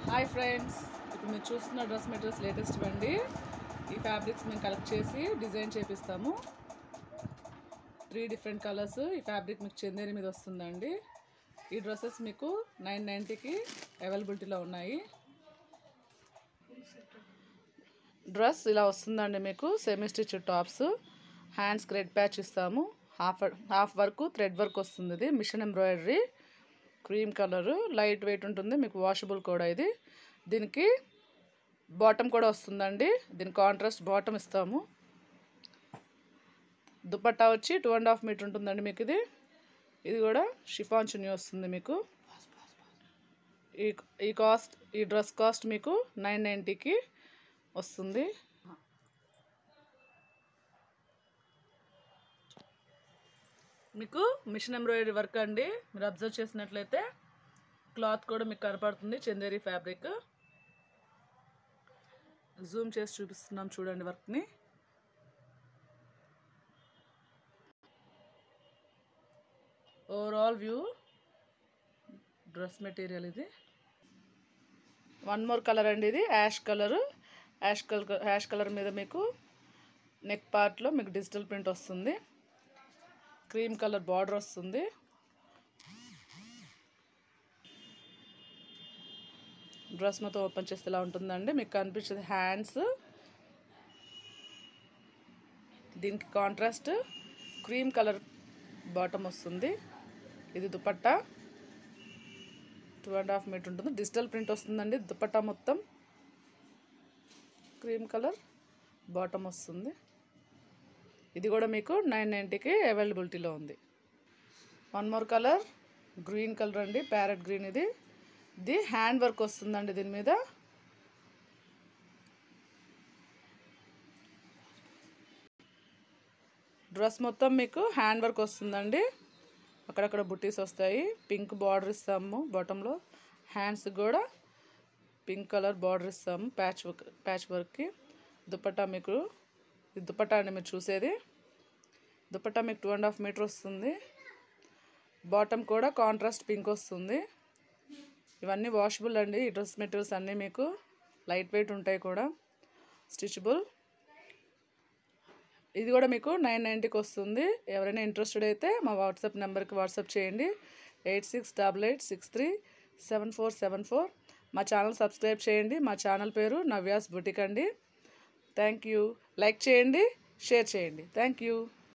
hi friends ఇప్పుడు మీరు చూస్తున్న డ్రెస్ మెటీరియల్స్ లేటెస్ట్ అండి ఈ ఫ్యాబ్రిక్స్ మేము కలెక్ట్ చేసి డిజైన్ చేపిస్తాము త్రీ డిఫరెంట్ కలర్స్ ఈ ఫ్యాబ్రిక్ మీకు చందేరి మీద వస్తుందండి ఈ డ్రెస్సెస్ మీకు నైన్ నైంటీకి అవైలబిలిటీలో ఉన్నాయి డ్రెస్ ఇలా వస్తుందండి మీకు semi stitch tops hands thread patch ఇస్తాము half half work thread work వస్తుంది ఇది machine embroidery cream colour light weight ఉంటుంది మీకు వాషబుల్ కూడా ఇది దీనికి బాటమ్ కూడా వస్తుందండి దీని కాంట్రాస్ట్ బాటమ్ ఇస్తాము దుపట్టా వచ్చి టూ అండ్ హాఫ్ మీటర్ ఉంటుందండి మీకు ఇది ఇది కూడా షిఫాన్ చున్నీ వస్తుంది మీకు ఈ ఈ కాస్ట్ ఈ డ్రెస్ కాస్ట్ మీకు నైన్ నైంటీకి వస్తుంది మీకు మిషన్ ఎంబ్రాయిడరీ వర్క్ అండి మీరు అబ్జర్వ్ చేసినట్లయితే క్లాత్ కూడా మీకు కనపడుతుంది చందేరి ఫ్యాబ్రిక్ జూమ్ చేసి చూపిస్తున్నాం చూడండి వర్క్ని ఓవరాల్ వ్యూ డ్రెస్ మెటీరియల్ ఇది వన్ మోర్ కలర్ అండి ఇది ash colour ash colour ash colour మీద మీకు నెక్ పార్ట్లో మీకు డిజిటల్ ప్రింట్ వస్తుంది క్రీమ్ కలర్ బార్డర్ వస్తుంది డ్రెస్ మొత్తం ఓపెన్ చేస్తే ఇలా ఉంటుందండి మీకు కనిపించేది హ్యాండ్స్ దీనికి కాంట్రాస్ట్ క్రీమ్ కలర్ బాటమ్ వస్తుంది ఇది dupatta two and half metre ఉంటుంది డిజిటల్ ప్రింట్ వస్తుందండి దుపట్టా మొత్తం క్రీమ్ కలర్ బాటమ్ వస్తుంది ఇది కూడా మీకు నైన్ నైంటీకి అవైలబిలిటీలో ఉంది one more colour green colour అండి ప్యారెట్ గ్రీన్ ఇది ఇది హ్యాండ్ వర్క్ వస్తుందండి దీని మీద డ్రెస్ మొత్తం మీకు హ్యాండ్ వర్క్ వస్తుందండి అక్కడక్కడ బుట్టీస్ వస్తాయి పింక్ బార్డర్ ఇస్తాము బాటంలో హ్యాండ్స్ కూడా పింక్ కలర్ బార్డర్ ఇస్తాము ప్యాచ్ వర్క్ ప్యాచ్ వర్క్కి దుపట్టా మీకు ఇది దుపట్టా అండి మీరు చూసేది దుపట్టా మీకు టూ అండ్ హాఫ్ మీటర్ వస్తుంది బాటమ్ కూడా కాంట్రాస్ట్ పింక్ వస్తుంది ఇవన్నీ వాషబుల్ అండి ఈ డ్రెస్ మెటీరియల్స్ అన్నీ మీకు లైట్ వెయిట్ ఉంటాయి కూడా స్టిచబుల్ ఇది కూడా మీకు నైన్ నైంటీకి వస్తుంది ఎవరైనా ఇంట్రెస్టెడ్ అయితే మా వాట్సాప్ నెంబర్కి వాట్సాప్ చేయండి eight six double eight six three seven four seven four మా ఛానల్ సబ్స్క్రైబ్ చేయండి మా ఛానల్ పేరు నవ్యాస్ బుటిక్ అండి థ్యాంక్ యూ లైక్ చేయండి షేర్ చేయండి థ్యాంక్ యూ